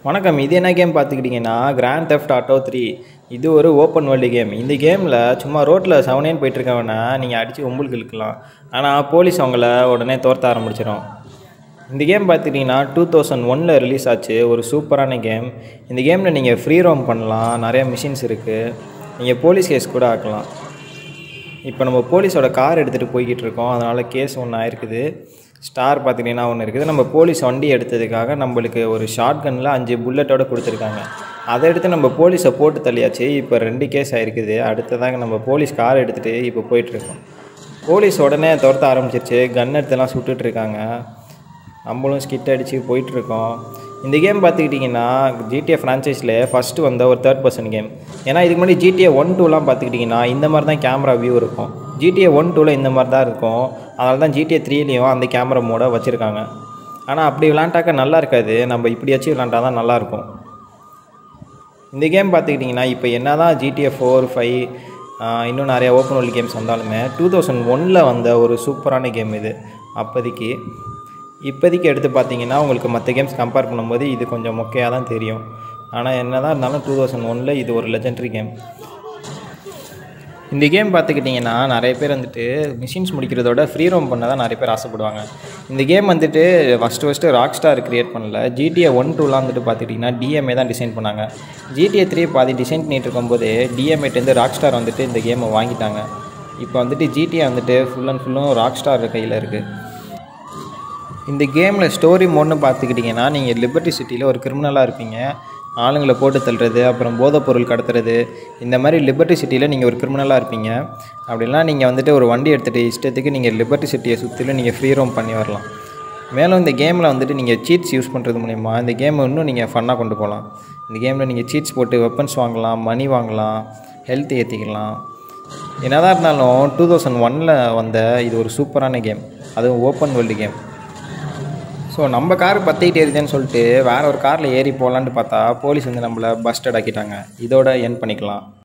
வணக்கம் இது என்ன கேம் பார்த்துக்கிட்டிங்கன்னா கிராண்ட் தெஃப்ட் ஆட்டோ த்ரீ இது ஒரு ஓப்பன் வேர்ல்டு கேம் இந்த கேமில் சும்மா ரோட்டில் செவனேன்னு போயிட்டுருக்கவனா நீங்கள் அடித்து உங்களுக்கு இழுக்கலாம் ஆனால் போலீஸ் அவங்கள உடனே தோர்த்த ஆரம்பிச்சிடும் இந்த கேம் பார்த்துக்கிட்டிங்கன்னா டூ தௌசண்ட் ஒனில் ரிலீஸ் ஆச்சு ஒரு சூப்பரான கேம் இந்த கேமில் நீங்கள் ஃப்ரீ ரோம் பண்ணலாம் நிறைய மிஷின்ஸ் இருக்குது நீங்கள் போலீஸ் கேஸ் கூட ஆக்கலாம் இப்போ நம்ம போலீஸோட கார் எடுத்துகிட்டு போய்கிட்டு இருக்கோம் அதனால் கேஸ் ஒன்று ஆயிருக்குது ஸ்டார் பார்த்துக்கிட்டிங்கன்னா ஒன்று இருக்குது நம்ம போலீஸ் வண்டி எடுத்ததுக்காக நம்மளுக்கு ஒரு ஷார்ட் கன்னில் அஞ்சு புல்லட்டோட கொடுத்துருக்காங்க அதை எடுத்து நம்ம போலீஸை போட்டு தள்ளியாச்சு இப்போ ரெண்டு கேஸ் ஆயிருக்குது அடுத்ததாக நம்ம போலீஸ் கார் எடுத்துகிட்டு இப்போ போயிட்டுருக்கோம் போலீஸ் உடனே துரத்த ஆரம்பிச்சிருச்சு கன் எடுத்துலாம் சுட்டுட்டு இருக்காங்க நம்மளும் ஸ்கிட் அடித்து போயிட்டுருக்கோம் இந்த கேம் பார்த்துக்கிட்டிங்கன்னா ஜிடிஏ ஃப்ரான்ச்சைஸில் ஃபஸ்ட்டு வந்த ஒரு தேர்ட் பர்சன் கேம் ஏன்னா இதுக்கு முன்னாடி ஜிடிஏ ஒன் டூலாம் பார்த்துக்கிட்டிங்கன்னா இந்த மாதிரி தான் கேமரா வியூ இருக்கும் ஜிடிஏ ஒன் டூவில் இந்த மாதிரி தான் இருக்கும் அதனால தான் ஜிடிஏ த்ரீலேயும் அந்த கேமரா மோட வச்சுருக்காங்க ஆனால் அப்படி விளாண்டாக்க நல்லா இருக்காது நம்ம இப்படியாச்சும் விளாண்டா தான் நல்லாயிருக்கும் இந்த கேம் பார்த்துக்கிட்டிங்கன்னா இப்போ என்ன தான் ஜிடிஏ ஃபோர் ஃபைவ் இன்னும் நிறைய ஓப்பன் வேர்ல்டு கேம்ஸ் வந்தாலுமே டூ தௌசண்ட் ஒனில் வந்த ஒரு சூப்பரான கேம் இது அப்போதைக்கு இப்போதைக்கு எடுத்து பார்த்தீங்கன்னா உங்களுக்கு மற்ற கேம்ஸ் கம்பேர் பண்ணும்போது இது கொஞ்சம் மொக்கையாக தான் தெரியும் ஆனால் என்ன தான் இருந்தாலும் டூ தௌசண்ட் ஒனில் இது ஒரு லெஜெண்டரி கேம் இந்த கேம் பார்த்துக்கிட்டிங்கன்னா நிறைய பேர் வந்துட்டு மிஷின்ஸ் முடிக்கிறதோட ஃப்ரீ ரோம் பண்ண தான் நிறைய பேர் ஆசைப்படுவாங்க இந்த கேம் வந்துட்டு first first Rockstar create பண்ணல ஜிடிஏ ஒன் டூலாம் வந்துட்டு பார்த்துக்கிட்டிங்கன்னா டிஎம்ஏ தான் டிசைன் பண்ணாங்க ஜிடிஏ த்ரீ பாதி டிசைன் பண்ணிட்டு இருக்கும்போது டிஎம்ஏட்டேருந்து ராக் ஸ்டார் வந்துட்டு இந்த கேமை வாங்கிட்டாங்க இப்போ வந்துட்டு ஜிடிஏ வந்துட்டு ஃபுல் அண்ட் ஃபுல்லும் ராக் ஸ்டார் கையில் இருக்குது இந்த கேமில் ஸ்டோரி மோட்னு பார்த்துக்கிட்டிங்கன்னா நீங்கள் லிபர்ட்டி சிட்டியில் ஒரு கிரிமினலாக இருப்பீங்க ஆளுங்களை போட்டு தள்ளுறது அப்புறம் போதைப் பொருள் கடத்துறது இந்த மாதிரி லிபர்ட்டி சிட்டியில் நீங்கள் ஒரு கிரிமினலாக இருப்பீங்க அப்படிலாம் நீங்கள் வந்துட்டு ஒரு வண்டி எடுத்துகிட்டு இஷ்டத்துக்கு நீங்கள் லிபர்ட்டி சிட்டியை சுற்றிலும் நீங்கள் ஃப்ரீ ரோம் பண்ணி வரலாம் மேலும் இந்த கேமில் வந்துட்டு நீங்கள் சீட்ஸ் யூஸ் பண்ணுறது மூலிமா இந்த கேமை இன்னும் நீங்கள் ஃபன்னாக கொண்டு போகலாம் இந்த கேமில் நீங்கள் சீட்ஸ் போட்டு வெப்பன்ஸ் வாங்கலாம் மணி வாங்கலாம் ஹெல்த் ஏற்றிக்கலாம் என்னதான் இருந்தாலும் டூ தௌசண்ட் ஒனில் வந்த இது ஒரு சூப்பரான கேம் அதுவும் ஓப்பன் வேர்ல்டு கேம் ஸோ நம்ம கார் பற்றிக்கிட்டே இருக்குதுன்னு சொல்லிட்டு வேற ஒரு காரில் ஏறி போகலான்ட்டு பார்த்தா போலீஸ் வந்து நம்மளை பஸ்டட் ஆக்கிட்டாங்க இதோட என் பண்ணிக்கலாம்